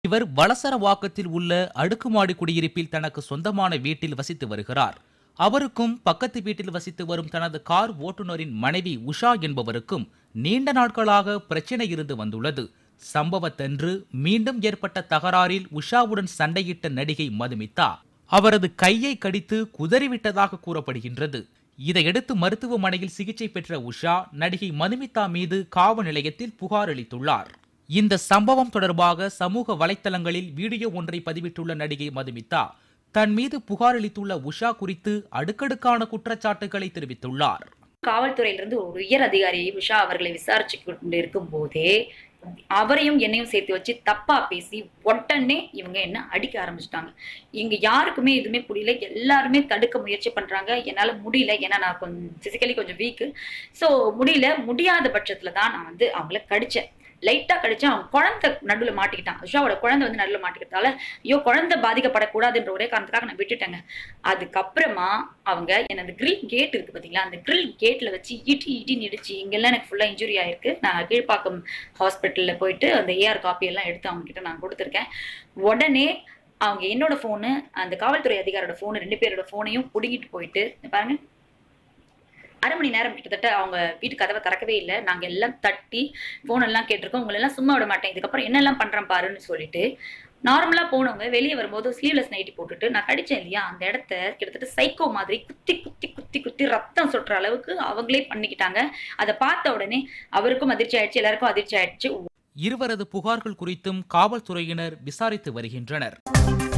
இவர் வலசரவாக்கத்தில் உள்ள அடுக்குமாடி குடியிருப்பில் தனக்கு சொந்தமான வீட்டில் வசித்து வருகிறார் அவருக்கும் பக்கத்து வீட்டில் வசித்து வரும் தனது கார் ஓட்டுநரின் மனைவி உஷா என்பவருக்கும் நீண்ட நாட்களாக பிரச்சனை இருந்து வந்துள்ளது சம்பவத்தன்று மீண்டும் ஏற்பட்ட தகராறில் உஷாவுடன் சண்டையிட்ட நடிகை மதுமிதா அவரது கையை கடித்து குதறிவிட்டதாக கூறப்படுகின்றது இதையடுத்து மருத்துவமனையில் சிகிச்சை பெற்ற உஷா நடிகை மதுமிதா மீது காவல் நிலையத்தில் புகார் அளித்துள்ளார் இந்த சம்பவம் தொடர்பாக சமூக வலைத்தளங்களில் வீடியோ ஒன்றை பதிவிட்டுள்ள நடிகை மதுமிதா தன் மீது புகார் அளித்துள்ள உஷா குறித்து அடுக்கடுக்கான குற்றச்சாட்டுகளை தெரிவித்துள்ளார் காவல்துறையிலிருந்து ஒரு உயர் அதிகாரி உஷா அவர்களை விசாரிச்சு கொண்டு இருக்கும் போதே அவரையும் என்னையும் சேர்த்து வச்சு தப்பா பேசி உடனே இவங்க என்ன அடிக்க ஆரம்பிச்சிட்டாங்க இங்க யாருக்குமே எதுவுமே புரியல எல்லாருமே தடுக்க முயற்சி பண்றாங்க என்னால முடியல ஏன்னா நான் கொஞ்சம் பிசிக்கலி கொஞ்சம் வீக்கு ஸோ முடியல முடியாத பட்சத்துல தான் நான் வந்து அவங்கள கடிச்சேன் லைட்டா கடிச்சேன் அவன் குழந்தை நடுவில் மாட்டிக்கிட்டான் உஷாவோட குழந்தை வந்து நடுவில் மாட்டிக்கிறதால ஐயோ குழந்தை பாதிக்கப்படக்கூடாதுன்ற ஒரே காரணத்துக்காக நான் விட்டுட்டேங்க அதுக்கப்புறமா அவங்க எனது கிரில் கேட் இருக்கு பாத்தீங்களா அந்த கிரில் கேட்ல வச்சு இடி இடி இடிச்சு இங்கெல்லாம் எனக்கு ஃபுல்லா இன்ஜுரி ஆயிருக்கு நான் கீழ்ப்பாக்கம் ஹாஸ்பிட்டல்ல போயிட்டு அந்த ஏஆர் காப்பி எல்லாம் எடுத்து அவங்க கிட்ட நான் கொடுத்துருக்கேன் உடனே அவங்க என்னோட ஃபோனு அந்த காவல்துறை அதிகாரோட ஃபோனு ரெண்டு பேரோட ஃபோனையும் பிடுங்கிட்டு போயிட்டு இங்க பாருங்க அரை மணி நேரம் கிட்டத்தட்ட அவங்க வீட்டு கதவை திறக்கவே இல்லை நாங்க எல்லாம் தட்டி ஃபோன் எல்லாம் கேட்டிருக்கோம் உங்களை எல்லாம் சும்மா விட மாட்டேன் இதுக்கப்புறம் என்னெல்லாம் பண்றேன் பாருன்னு சொல்லிட்டு நார்மலா போனவங்க வெளியே வரும்போது ஸ்லீவ்லெஸ் நைட்டி போட்டுட்டு நான் கடிச்சேன் இல்லையா அந்த இடத்த கிட்டத்தட்ட சைக்கோ மாதிரி குத்தி குத்தி குத்தி குத்தி ரத்தம் சொட்டுற அளவுக்கு அவங்களே பண்ணிக்கிட்டாங்க அதை பார்த்த உடனே அவருக்கும் அதிர்ச்சி ஆயிடுச்சு எல்லாருக்கும் அதிர்ச்சி ஆயிடுச்சு இருவரது புகார்கள் குறித்தும் காவல்துறையினர் விசாரித்து வருகின்றனர்